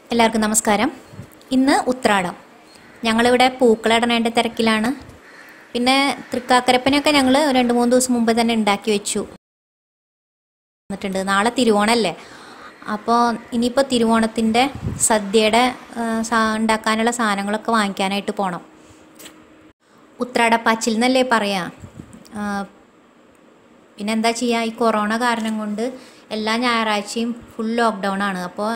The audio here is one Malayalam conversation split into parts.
എല്ലാവർക്കും നമസ്കാരം ഇന്ന് ഉത്രാടം ഞങ്ങളിവിടെ പൂക്കളിടണേണ്ട തിരക്കിലാണ് പിന്നെ തൃക്കാക്കരപ്പനൊക്കെ ഞങ്ങൾ രണ്ട് മൂന്ന് ദിവസം മുമ്പ് തന്നെ ഉണ്ടാക്കി വെച്ചു വന്നിട്ടുണ്ട് നാളെ തിരുവോണമല്ലേ അപ്പോൾ ഇനിയിപ്പോൾ തിരുവോണത്തിൻ്റെ സദ്യയുടെ ആ, സാ- ഉണ്ടാക്കാനുള്ള സാധനങ്ങളൊക്കെ വാങ്ങിക്കാനായിട്ട് പോകണം ഉത്രാടപ്പാച്ചിൽ എന്നല്ലേ പറയാ ആ, പിന്നെ എന്താ ചെയ്യുക ഈ കൊറോണ കാരണം കൊണ്ട് എല്ലാ ഞായറാഴ്ചയും ഫുൾ ലോക്ക്ഡൗൺ ആണ് അപ്പോൾ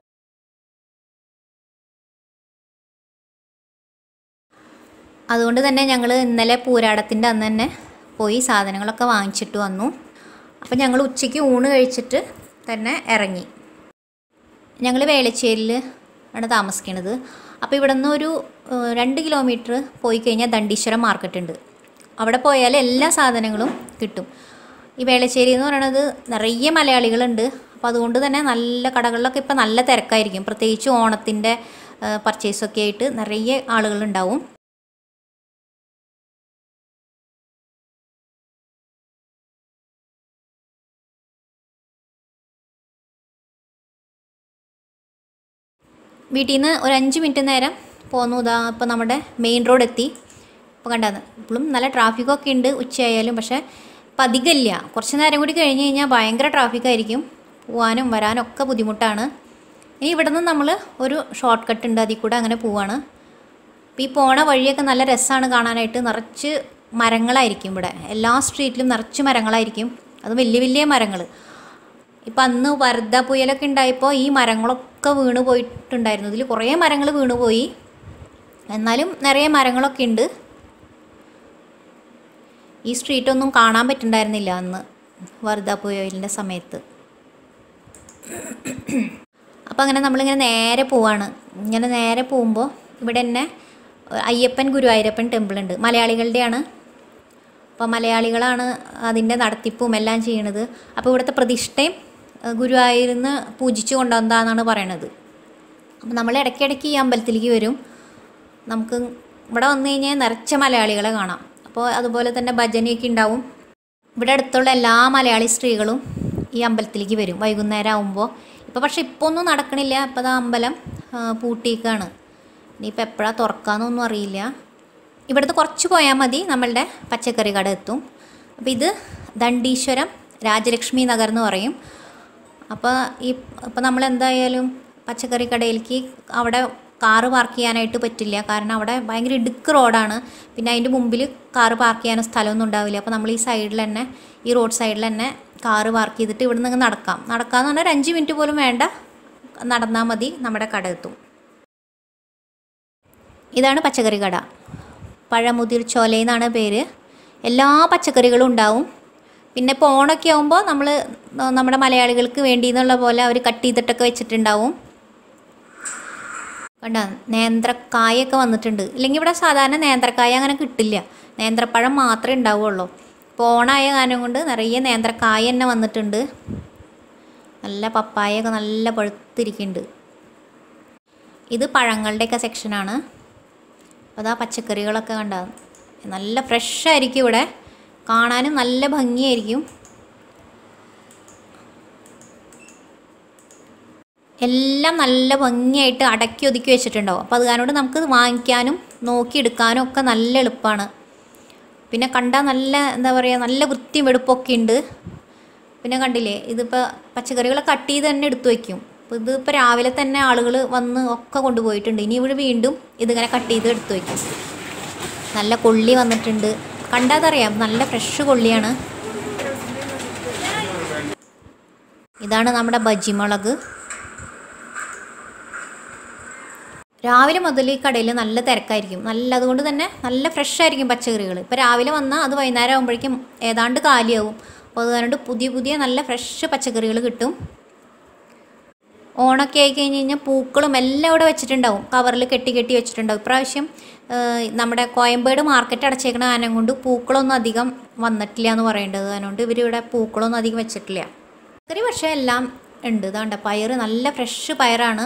അതുകൊണ്ട് തന്നെ ഞങ്ങൾ ഇന്നലെ പൂരാടത്തിൻ്റെ അന്ന് തന്നെ പോയി സാധനങ്ങളൊക്കെ വാങ്ങിച്ചിട്ട് വന്നു അപ്പോൾ ഞങ്ങൾ ഉച്ചയ്ക്ക് ഊണ് കഴിച്ചിട്ട് തന്നെ ഇറങ്ങി ഞങ്ങൾ വേളച്ചേരിൽ ആണ് താമസിക്കുന്നത് അപ്പോൾ ഇവിടെ നിന്ന് ഒരു ഏഹ്, രണ്ട് കിലോമീറ്റർ പോയി കഴിഞ്ഞാൽ ദണ്ടീശ്വരം മാർക്കറ്റ് ഉണ്ട് അവിടെ പോയാൽ എല്ലാ സാധനങ്ങളും കിട്ടും ഈ വേളച്ചേരി എന്ന് പറയുന്നത് നിറയെ മലയാളികളുണ്ട് അപ്പോൾ അതുകൊണ്ട് തന്നെ നല്ല കടകളിലൊക്കെ ഇപ്പോൾ നല്ല തിരക്കായിരിക്കും പ്രത്യേകിച്ച് ഓണത്തിൻ്റെ പർച്ചേസൊക്കെ ആയിട്ട് നിറയെ ആളുകളുണ്ടാവും വീട്ടിൽ നിന്ന് ഒരു അഞ്ച് മിനിറ്റ് നേരം പോന്നു ഇതാ ഇപ്പോൾ നമ്മുടെ മെയിൻ റോഡ് എത്തി ഇപ്പോൾ കണ്ടാന്ന് ഇപ്പോഴും നല്ല ട്രാഫിക്കൊക്കെ ഉണ്ട് ഉച്ചയായാലും പക്ഷേ ഇപ്പം അധികമില്ല കുറച്ച് നേരം കൂടി കഴിഞ്ഞ് കഴിഞ്ഞാൽ ഭയങ്കര ട്രാഫിക്കായിരിക്കും പോകാനും വരാനും ഒക്കെ ബുദ്ധിമുട്ടാണ് ഇനി ഇവിടെ നിന്ന് നമ്മൾ ഒരു ഷോർട്ട് കട്ട് ഉണ്ട് അതിൽ കൂടെ അങ്ങനെ പോവാണ് അപ്പോൾ ഈ പോണ വഴിയൊക്കെ നല്ല രസമാണ് കാണാനായിട്ട് നിറച്ച് മരങ്ങളായിരിക്കും ഇവിടെ എല്ലാ സ്ട്രീറ്റിലും നിറച്ച് മരങ്ങളായിരിക്കും അത് വലിയ വലിയ മരങ്ങൾ ഇപ്പം അന്ന് വരദ പുയലൊക്കെ ഉണ്ടായപ്പോൾ ഈ മരങ്ങളൊക്കെ വീണ് പോയിട്ടുണ്ടായിരുന്നു ഇതിൽ കുറേ മരങ്ങൾ വീണ് പോയി എന്നാലും നിറയെ മരങ്ങളൊക്കെ ഉണ്ട് ഈ സ്ട്രീറ്റൊന്നും കാണാൻ പറ്റുണ്ടായിരുന്നില്ല അന്ന് വരദ പുയലിൻ്റെ സമയത്ത് അപ്പോൾ അങ്ങനെ നമ്മളിങ്ങനെ നേരെ പോവാണ് ഇങ്ങനെ നേരെ പോകുമ്പോൾ ഇവിടെ തന്നെ അയ്യപ്പൻ ഗുരുവായൂരപ്പൻ ടെമ്പിൾ ഉണ്ട് മലയാളികളുടെയാണ് അപ്പോൾ മലയാളികളാണ് അതിൻ്റെ നടത്തിപ്പും എല്ലാം ചെയ്യണത് അപ്പോൾ ഇവിടുത്തെ പ്രതിഷ്ഠയും ഏഹ്, ഗുരുവായൂരിന്ന് പൂജിച്ചു കൊണ്ടുവന്നതാണെന്നാണ് പറയണത് അപ്പോൾ നമ്മൾ ഇടയ്ക്കിടയ്ക്ക് ഈ അമ്പലത്തിലേക്ക് വരും നമുക്ക് ഇവിടെ വന്നു കഴിഞ്ഞാൽ നിറച്ച മലയാളികളെ കാണാം അപ്പോൾ അതുപോലെ തന്നെ ഭജനയൊക്കെ ഉണ്ടാവും ഇവിടെ അടുത്തുള്ള എല്ലാ മലയാളി സ്ത്രീകളും ഈ അമ്പലത്തിലേക്ക് വരും വൈകുന്നേരം ആകുമ്പോൾ ഇപ്പോൾ പക്ഷേ ഇപ്പോൾ ഒന്നും നടക്കണില്ല ഇപ്പോൾ ആ അമ്പലം ആ, പൂട്ടിയേക്കാണ് ഇനിയിപ്പോൾ എപ്പോഴാണ് തുറക്കാമെന്നൊന്നും അറിയില്ല ഇവിടുന്ന് കുറച്ച് പോയാൽ മതി നമ്മളുടെ പച്ചക്കറി കട എത്തും അപ്പോൾ ഇത് ദണ്ഡീശ്വരം രാജലക്ഷ്മി നഗർ എന്ന് പറയും അപ്പോൾ ഈ ഇപ്പോൾ നമ്മൾ എന്തായാലും പച്ചക്കറി കടയിലേക്ക് അവിടെ കാറ് പാർക്ക് ചെയ്യാനായിട്ട് പറ്റില്ല കാരണം അവിടെ ഭയങ്കര ഇടുക്ക് റോഡാണ് പിന്നെ അതിൻ്റെ മുമ്പിൽ കാറ് പാർക്ക് ചെയ്യാനോ സ്ഥലമൊന്നും ഉണ്ടാവില്ല അപ്പോൾ നമ്മൾ ഈ സൈഡിൽ തന്നെ ഈ റോഡ് സൈഡിൽ തന്നെ കാറ് പാർക്ക് ചെയ്തിട്ട് ഇവിടെ നിന്ന് നടക്കാം നടക്കാമെന്ന് പറഞ്ഞാൽ ഒരു അഞ്ച് മിനിറ്റ് പോലും വേണ്ട നടന്നാൽ മതി നമ്മുടെ കട എത്തും ഇതാണ് പച്ചക്കറി കട പഴമുതിർ ചോല എന്നാണ് പേര് എല്ലാ പച്ചക്കറികളും ഉണ്ടാവും പിന്നെ ഇപ്പോൾ ഓണമൊക്കെ ആകുമ്പോൾ നമ്മൾ നമ്മുടെ മലയാളികൾക്ക് വേണ്ടി എന്നുള്ള പോലെ അവർ കട്ട് ചെയ്തിട്ടൊക്കെ വെച്ചിട്ടുണ്ടാവും കണ്ട നേന്ത്രക്കായൊക്കെ വന്നിട്ടുണ്ട് ഇല്ലെങ്കിൽ ഇവിടെ സാധാരണ നേന്ത്രക്കായ അങ്ങനെ കിട്ടില്ല നേന്ത്രപ്പഴം മാത്രമേ ഉണ്ടാവുള്ളൂ ഇപ്പോൾ ഓണായ കാരണം കൊണ്ട് നിറയെ നേന്ത്രക്കായ തന്നെ വന്നിട്ടുണ്ട് നല്ല പപ്പായൊക്കെ നല്ല പഴുത്തിരിക്കുന്നുണ്ട് ഇത് പഴങ്ങളുടെയൊക്കെ സെക്ഷനാണ് അപ്പോൾ അതാ പച്ചക്കറികളൊക്കെ കണ്ട നല്ല ഫ്രഷ് ആയിരിക്കും ഇവിടെ കാണാനും നല്ല ഭംഗിയായിരിക്കും എല്ലാം നല്ല ഭംഗിയായിട്ട് അടക്കി ഒതുക്കി വെച്ചിട്ടുണ്ടാവും അപ്പോൾ അത് കാരണം കൊണ്ട് നമുക്ക് ഇത് വാങ്ങിക്കാനും നോക്കിയെടുക്കാനും ഒക്കെ നല്ല എളുപ്പമാണ് പിന്നെ കണ്ടാൽ നല്ല എന്താ പറയുക നല്ല വൃത്തിയും വെടുപ്പൊക്കെ ഉണ്ട് പിന്നെ കണ്ടില്ലേ ഇതിപ്പോൾ പച്ചക്കറികൾ കട്ട് ചെയ്ത് തന്നെ എടുത്തു വയ്ക്കും അപ്പോൾ ഇതിപ്പോൾ രാവിലെ തന്നെ ആളുകൾ വന്ന് ഒക്കെ കൊണ്ടുപോയിട്ടുണ്ട് ഇനി ഇവിടെ വീണ്ടും ഇതിങ്ങനെ കട്ട് ചെയ്ത് എടുത്തു വയ്ക്കും നല്ല കൊള്ളി വന്നിട്ടുണ്ട് കണ്ടാതറിയാം നല്ല ഫ്രഷ് കൊള്ളിയാണ് ഇതാണ് നമ്മുടെ ബജിമുളക് രാവിലെ മുതൽ ഈ കടയിൽ നല്ല തിരക്കായിരിക്കും നല്ല അതുകൊണ്ട് തന്നെ നല്ല ഫ്രഷ് ആയിരിക്കും പച്ചക്കറികൾ ഇപ്പോൾ രാവിലെ വന്നാൽ അത് വൈകുന്നേരം ആകുമ്പോഴേക്കും ഏതാണ്ട് കാലിയാവും അപ്പോൾ അത് കാരണം പുതിയ പുതിയ നല്ല ഫ്രഷ് പച്ചക്കറികൾ കിട്ടും ഓണമൊക്കെ ആയി കഴിഞ്ഞ് കഴിഞ്ഞാൽ പൂക്കളും എല്ലാം ഇവിടെ വെച്ചിട്ടുണ്ടാവും കവറിൽ കെട്ടി കെട്ടി വെച്ചിട്ടുണ്ടാവും ഇപ്രാവശ്യം ഏഹ്, നമ്മുടെ കോയമ്പേട് മാർക്കറ്റ് അടച്ചേക്കണ കാരണം കൊണ്ട് പൂക്കളൊന്നും അധികം വന്നിട്ടില്ല എന്ന് പറയേണ്ടത് അതുകൊണ്ട് ഇവരിവിടെ പൂക്കളൊന്നും അധികം വെച്ചിട്ടില്ല പച്ചക്കറി പക്ഷേ എല്ലാം ഉണ്ട് ഇതാണ്ട പയറ് നല്ല ഫ്രഷ് പയറാണ്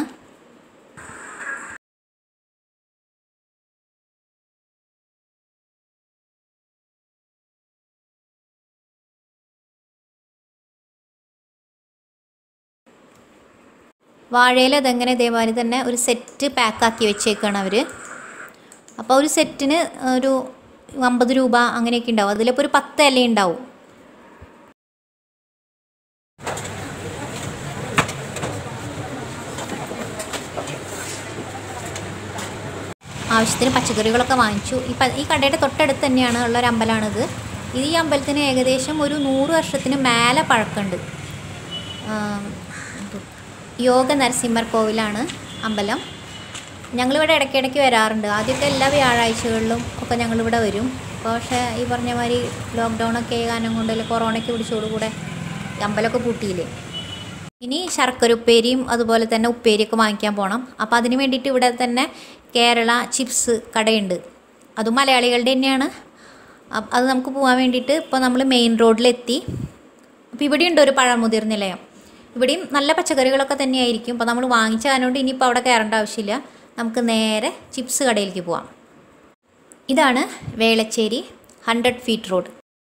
വാഴയിൽ അതെങ്ങനെ ഇതേമാതിരി തന്നെ ഒരു സെറ്റ് പാക്കാക്കി വെച്ചേക്കാണ് അവർ അപ്പോൾ ഒരു സെറ്റിന് ഒരു അമ്പത് രൂപ അങ്ങനെയൊക്കെ ഉണ്ടാവും അതിലിപ്പോൾ ഒരു പത്ത് ഇല ഉണ്ടാവും ആവശ്യത്തിന് പച്ചക്കറികളൊക്കെ വാങ്ങിച്ചു ഈ പ ഈ കടയുടെ തൊട്ടടുത്ത് തന്നെയാണ് ഉള്ള ഒരു അമ്പലമാണിത് ഇത് ഈ അമ്പലത്തിന് ഏകദേശം ഒരു നൂറ് വർഷത്തിന് മേലെ പഴക്കമുണ്ട് ആം, യോഗ നരസിംഹർ കോവിലാണ് അമ്പലം ഞങ്ങളിവിടെ ഇടയ്ക്കിടയ്ക്ക് വരാറുണ്ട് ആദ്യമൊക്കെ എല്ലാ വ്യാഴാഴ്ചകളിലും ഒക്കെ ഞങ്ങളിവിടെ വരും പക്ഷേ ഈ പറഞ്ഞ മാതിരി ലോക്ക്ഡൗണൊക്കെ കാരണം കൊണ്ട് അല്ലെങ്കിൽ കൊറോണയ്ക്ക് പിടിച്ചോടുകൂടെ ഈ അമ്പലമൊക്കെ പൂട്ടിയില്ലേ ഇനി ശർക്കര ഉപ്പേരിയും അതുപോലെ തന്നെ ഉപ്പേരിയൊക്കെ വാങ്ങിക്കാൻ പോകണം അപ്പോൾ അതിന് വേണ്ടിയിട്ട് ഇവിടെ തന്നെ കേരള ചിപ്സ് കടയുണ്ട് അതും മലയാളികളുടെ തന്നെയാണ് അപ്പ- അത് നമുക്ക് പോകാൻ വേണ്ടിയിട്ട് ഇപ്പോൾ നമ്മൾ മെയിൻ റോഡിലെത്തി അപ്പോൾ ഇവിടെയുണ്ട് ഒരു പഴമുതിർ നിലയം ഇവിടെയും നല്ല പച്ചക്കറികളൊക്കെ തന്നെയായിരിക്കും അപ്പോൾ നമ്മൾ വാങ്ങിച്ച കാരണം ഇനിയിപ്പോൾ അവിടെ കയറേണ്ട ആവശ്യമില്ല നമുക്ക് നേരെ ചിപ്സ് കടയിലേക്ക് പോവാം ഇതാണ് വേളച്ചേരി ഹൺഡ്രഡ് ഫീറ്റ് റോഡ്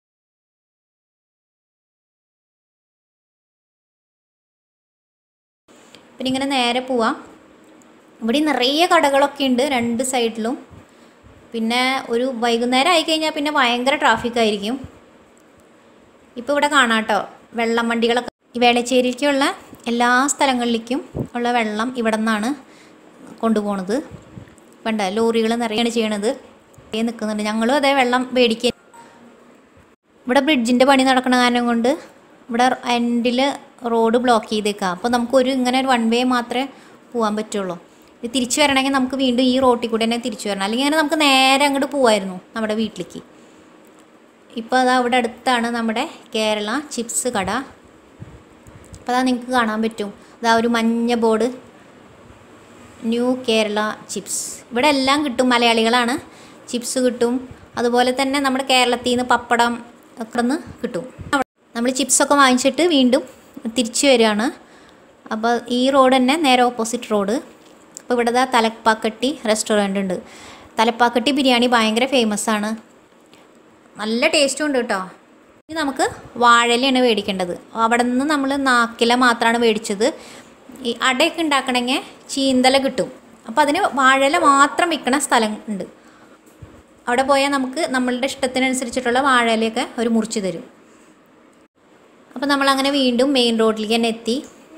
പിന്നെ ഇങ്ങനെ നേരെ പോവാം ഇവിടെ നിറയെ കടകളൊക്കെ ഉണ്ട് രണ്ട് സൈഡിലും പിന്നെ ഒരു വൈകുന്നേരം ആയി കഴിഞ്ഞാൽ പിന്നെ ഭയങ്കര ട്രാഫിക് ആയിരിക്കും ഇപ്പോൾ ഇവിടെ കാണാം കേട്ടോ വെള്ളം വണ്ടികളൊക്കെ ഈ വേളച്ചേരിക്കുള്ള എല്ലാ സ്ഥലങ്ങളിലേക്കും ഉള്ള വെള്ളം ഇവിടെ നിന്നാണ് കൊണ്ടുപോണത് വേണ്ട ലോറികൾ നിറയാണ് ചെയ്യണത് ദേ നിൽക്കുന്നുണ്ട് ഞങ്ങളും അതേ വെള്ളം മേടിക്കുക ഇവിടെ ബ്രിഡ്ജിൻ്റെ പണി നടക്കണ കാരണം കൊണ്ട് ഇവിടെ എൻഡിൽ റോഡ് ബ്ലോക്ക് ചെയ്തേക്കാം അപ്പോൾ നമുക്കൊരു ഇങ്ങനെ ഒരു വൺ വേ മാത്രമേ പോകാൻ പറ്റുള്ളൂ ഇത് തിരിച്ചു വരണമെങ്കിൽ നമുക്ക് വീണ്ടും ഈ റോട്ടിൽ കൂടെ തന്നെ തിരിച്ചു വരണം അല്ലെങ്കിൽ അങ്ങനെ നമുക്ക് നേരെ അങ്ങോട്ട് പോകായിരുന്നു നമ്മുടെ വീട്ടിലേക്ക് ഇപ്പോൾ അതാ അവിടെ അടുത്താണ് നമ്മുടെ കേരള ചിപ്സ് കട അപ്പോൾ അതാ നിങ്ങൾക്ക് കാണാൻ പറ്റും അതാ ഒരു മഞ്ഞ ബോർഡ് ന്യൂ കേരള ചിപ്സ് ഇവിടെ എല്ലാം കിട്ടും മലയാളികളാണ് ചിപ്സ് കിട്ടും അതുപോലെ തന്നെ നമ്മുടെ കേരളത്തിൽ നിന്ന് പപ്പടം ഒക്കെ ഒന്ന് കിട്ടും നമ്മൾ ചിപ്സൊക്കെ വാങ്ങിച്ചിട്ട് വീണ്ടും തിരിച്ചു വരികയാണ് അപ്പോൾ ഈ റോഡ് തന്നെ നേരെ ഓപ്പോസിറ്റ് റോഡ് അപ്പോൾ ഇവിടെ ദാ തലപ്പാക്കട്ടി റെസ്റ്റോറൻ്റ് ഉണ്ട് തലപ്പാക്കട്ടി ബിരിയാണി ഭയങ്കര ഫേമസ് ആണ് നല്ല ടേസ്റ്റും ഉണ്ട് കേട്ടോ ഇനി നമുക്ക് വാഴയിലാണ് മേടിക്കേണ്ടത് അവിടെ നിന്ന് നമ്മൾ നാക്കില മാത്രമാണ് മേടിച്ചത് ഈ അടയൊക്കെ ഉണ്ടാക്കണമെങ്കിൽ ചീന്തല കിട്ടും അപ്പോൾ അതിന് വാഴയില മാത്രം വിൽക്കണ സ്ഥലം ഉണ്ട് അവിടെ പോയാൽ നമുക്ക് നമ്മളുടെ ഇഷ്ടത്തിനനുസരിച്ചിട്ടുള്ള വാഴയിലയൊക്കെ അവർ മുറിച്ച് തരും അപ്പോൾ നമ്മളങ്ങനെ വീണ്ടും മെയിൻ റോഡിലേക്ക് തന്നെ എത്തി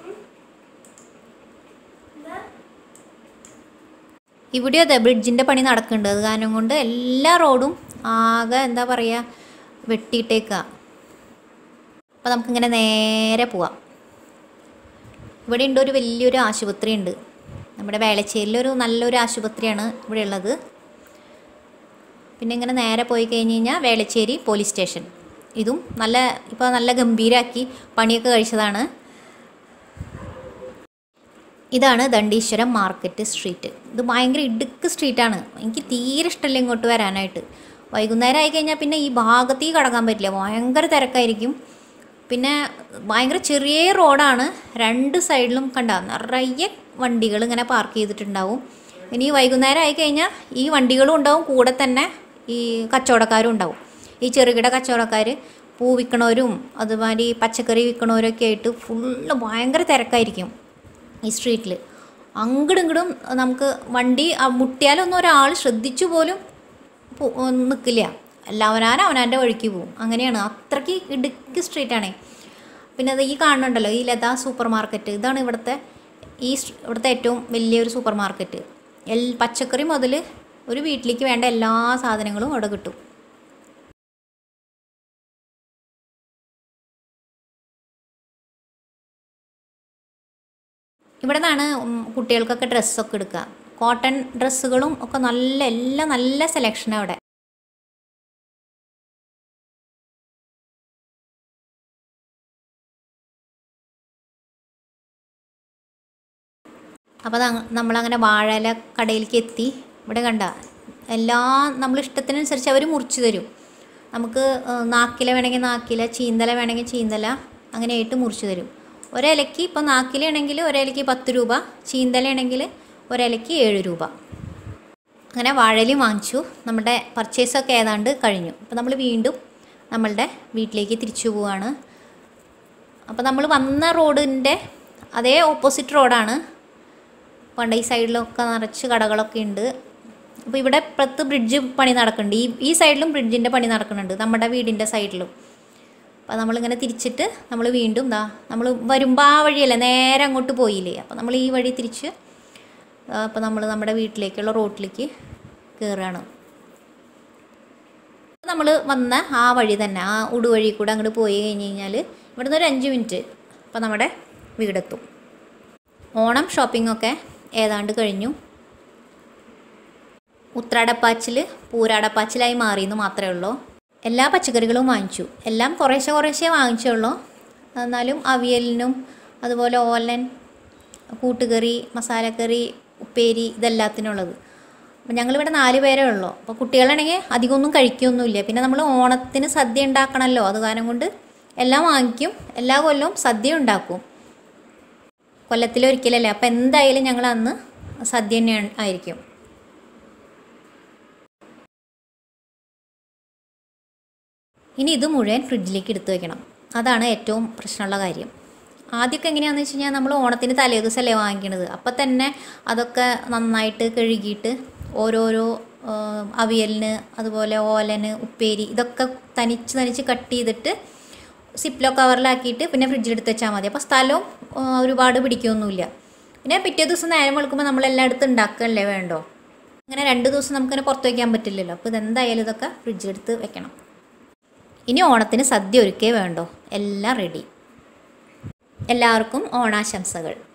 ഇവിടെ അതെ ബ്രിഡ്ജിൻ്റെ പണി നടക്കുന്നുണ്ട് അത് കാരണം കൊണ്ട് എല്ലാ റോഡും ആകെ എന്താ പറയുക വെട്ടിയിട്ടേക്കുക അപ്പോൾ നമുക്കിങ്ങനെ നേരെ പോവാം ഇവിടെ ഉണ്ട് ഒരു വലിയൊരു ആശുപത്രി ഉണ്ട് നമ്മുടെ വേളച്ചേരിലൊരു നല്ലൊരു ആശുപത്രിയാണ് ഇവിടെ ഉള്ളത് പിന്നെ ഇങ്ങനെ നേരെ പോയി കഴിഞ്ഞ് കഴിഞ്ഞാൽ വേളച്ചേരി പോലീസ് സ്റ്റേഷൻ ഇതും നല്ല ഇപ്പോൾ നല്ല ഗംഭീരാക്കി പണിയൊക്കെ കഴിച്ചതാണ് ഇതാണ് ദണ്ഡീശ്വരം മാർക്കറ്റ് സ്ട്രീറ്റ് ഇത് ഭയങ്കര ഇടുക്ക് സ്ട്രീറ്റാണ് എനിക്ക് തീരെ ഇഷ്ടമില്ല ഇങ്ങോട്ട് വരാനായിട്ട് വൈകുന്നേരം ആയി കഴിഞ്ഞാൽ പിന്നെ ഈ ഭാഗത്തേക്ക് കടക്കാൻ പറ്റില്ല ഭയങ്കര തിരക്കായിരിക്കും പിന്നെ ഭയങ്കര ചെറിയ റോഡാണ് രണ്ട് സൈഡിലും കണ്ട നിറയെ വണ്ടികൾ ഇങ്ങനെ പാർക്ക് ചെയ്തിട്ടുണ്ടാവും ഇനി വൈകുന്നേരം ആയി കഴിഞ്ഞാൽ ഈ വണ്ടികളും ഉണ്ടാവും കൂടെ തന്നെ ഈ കച്ചവടക്കാരും ഉണ്ടാവും ഈ ചെറുകിട കച്ചവടക്കാർ പൂ വിൽക്കണവരും അതുമാതിരി പച്ചക്കറി വിൽക്കണവരൊക്കെ ആയിട്ട് ഫുള്ള് ഭയങ്കര തിരക്കായിരിക്കും ഈ സ്ട്രീറ്റിൽ അങ്ങടും ഇങ്ങടും നമുക്ക് വണ്ടി ആ മുട്ടിയാലൊന്നും ഒരാൾ ശ്രദ്ധിച്ചു പോലും നിൽക്കില്ല എല്ലാവരും അവനാൻ്റെ വഴിക്ക് പോവും അങ്ങനെയാണ് അത്രയ്ക്ക് ഇടുക്കി സ്ട്രീറ്റാണേ പിന്നെ അത് ഈ കാണുന്നുണ്ടല്ലോ ഈ ലത സൂപ്പർ മാർക്കറ്റ് ഇതാണ് ഇവിടുത്തെ ഈ സ്- ഇവിടുത്തെ ഏറ്റവും വലിയൊരു സൂപ്പർ മാർക്കറ്റ് എൽ പച്ചക്കറി മുതൽ ഒരു വീട്ടിലേക്ക് വേണ്ട എല്ലാ സാധനങ്ങളും അവിടെ കിട്ടും ഇവിടെ നിന്നാണ് കുട്ടികൾക്കൊക്കെ ഡ്രസ്സൊക്കെ എടുക്കുക കോട്ടൺ ഡ്രസ്സുകളും ഒക്കെ നല്ല എല്ലാം നല്ല സെലക്ഷനാണ് അവിടെ അപ്പോൾ നമ്മളങ്ങനെ വാഴയില കടയിലേക്ക് എത്തി ഇവിടെ കണ്ട എല്ലാം നമ്മൾ ഇഷ്ടത്തിനനുസരിച്ച് അവർ മുറിച്ച് തരും നമുക്ക് ഏഹ്, നാക്കില വേണമെങ്കിൽ നാക്കില ചീന്തല വേണമെങ്കിൽ ചീന്തല അങ്ങനെയായിട്ട് മുറിച്ച് തരും ഒരിലയ്ക്ക് ഇപ്പോൾ നാക്കിലാണെങ്കിൽ ഒരിലയ്ക്ക് പത്ത് രൂപ ചീന്തലയാണെങ്കിൽ ഒരിലയ്ക്ക് ഏഴ് രൂപ അങ്ങനെ വാഴയിലും വാങ്ങിച്ചു നമ്മുടെ പർച്ചേസൊക്കെ ഏതാണ്ട് കഴിഞ്ഞു അപ്പോൾ നമ്മൾ വീണ്ടും നമ്മളുടെ വീട്ടിലേക്ക് തിരിച്ചു പോവാണ് അപ്പോൾ നമ്മൾ വന്ന റോഡിൻ്റെ അതേ ഓപ്പോസിറ്റ് റോഡാണ് പണ്ട് ഈ സൈഡിലൊക്കെ നിറച്ച് കടകളൊക്കെ ഉണ്ട് അപ്പോൾ ഇവിടെ ഇപ്പുറത്ത് ബ്രിഡ്ജ് പണി നടക്കുന്നുണ്ട് ഈ ഈ സൈഡിലും ബ്രിഡ്ജിൻ്റെ പണി നടക്കുന്നുണ്ട് നമ്മുടെ വീടിൻ്റെ സൈഡിലും അപ്പോൾ നമ്മളിങ്ങനെ തിരിച്ചിട്ട് നമ്മൾ വീണ്ടും ദാ നമ്മൾ വരുമ്പോൾ ആ വഴിയല്ലേ നേരെ അങ്ങോട്ട് പോയില്ലേ അപ്പോൾ നമ്മൾ ഈ വഴി തിരിച്ച് അപ്പോൾ നമ്മൾ നമ്മുടെ വീട്ടിലേക്കുള്ള റോട്ടിലേക്ക് കയറുകയാണ് നമ്മൾ വന്ന ആ വഴി തന്നെ ആ ഉടുവഴി കൂടെ അങ്ങോട്ട് പോയി കഴിഞ്ഞ് കഴിഞ്ഞാൽ ഇവിടുന്ന് ഒരു അഞ്ച് മിനിറ്റ് അപ്പോൾ നമ്മുടെ വീടെത്തും ഓണം ഷോപ്പിംഗൊക്കെ ഏതാണ്ട് കഴിഞ്ഞു ഉത്രാടപ്പാച്ചിൽ പൂരാടപ്പാച്ചിലായി മാറിയെന്ന് മാത്രമേ ഉള്ളൂ എല്ലാ പച്ചക്കറികളും വാങ്ങിച്ചു എല്ലാം കുറേശ്ശെ കുറേശ്ശെ വാങ്ങിച്ചുള്ളൂ എന്നാലും അവിയലിനും അതുപോലെ ഓലൻ കൂട്ടുകറി മസാലക്കറി ഉപ്പേരി ഇതെല്ലാത്തിനുള്ളത് അപ്പം ഞങ്ങളിവിടെ നാല് പേരേ ഉള്ളൂ അപ്പോൾ കുട്ടികളാണെങ്കിൽ അധികമൊന്നും കഴിക്കുകയൊന്നുമില്ല പിന്നെ നമ്മൾ ഓണത്തിന് സദ്യ ഉണ്ടാക്കണമല്ലോ അത് കാരണം കൊണ്ട് എല്ലാം വാങ്ങിക്കും എല്ലാ കൊല്ലവും സദ്യ ഉണ്ടാക്കും കൊല്ലത്തിലൊരിക്കലല്ലേ അപ്പം എന്തായാലും ഞങ്ങൾ അന്ന് സദ്യ തന്നെ ആയിരിക്കും ഇനി ഇത് മുഴുവൻ ഫ്രിഡ്ജിലേക്ക് എടുത്തു വെക്കണം അതാണ് ഏറ്റവും പ്രശ്നമുള്ള കാര്യം ആദ്യമൊക്കെ എങ്ങനെയാണെന്ന് വെച്ച് കഴിഞ്ഞാൽ നമ്മൾ ഓണത്തിന് തലേ ദിവസമല്ലേ വാങ്ങിക്കണത് അപ്പം തന്നെ അതൊക്കെ നന്നായിട്ട് കഴുകിയിട്ട് ഓരോരോ ആ, അവിയലിന് അതുപോലെ ഓലന് ഉപ്പേരി ഇതൊക്കെ തനിച്ച് തനിച്ച് കട്ട് ചെയ്തിട്ട് സിപ്ലോ കവറിലാക്കിയിട്ട് പിന്നെ ഫ്രിഡ്ജിൽ എടുത്ത് വെച്ചാൽ മതി അപ്പോൾ സ്ഥലവും ആ, ഒരുപാട് പിടിക്കുകയൊന്നുമില്ല പിന്നെ പിറ്റേ ദിവസം നേരം വെളുക്കുമ്പോൾ നമ്മളെല്ലാം എടുത്ത് ഉണ്ടാക്കുകയല്ലേ വേണ്ടോ അങ്ങനെ രണ്ട് ദിവസം നമുക്കിങ്ങനെ പുറത്ത് വയ്ക്കാൻ പറ്റില്ലല്ലോ അപ്പോൾ ഇതെന്തായാലും ഇതൊക്കെ ഫ്രിഡ്ജിലെടുത്ത് വെക്കണം ഇനി ഓണത്തിന് സദ്യ ഒരുക്കേ വേണ്ടോ എല്ലാം റെഡി എല്ലാവർക്കും ഓണാശംസകൾ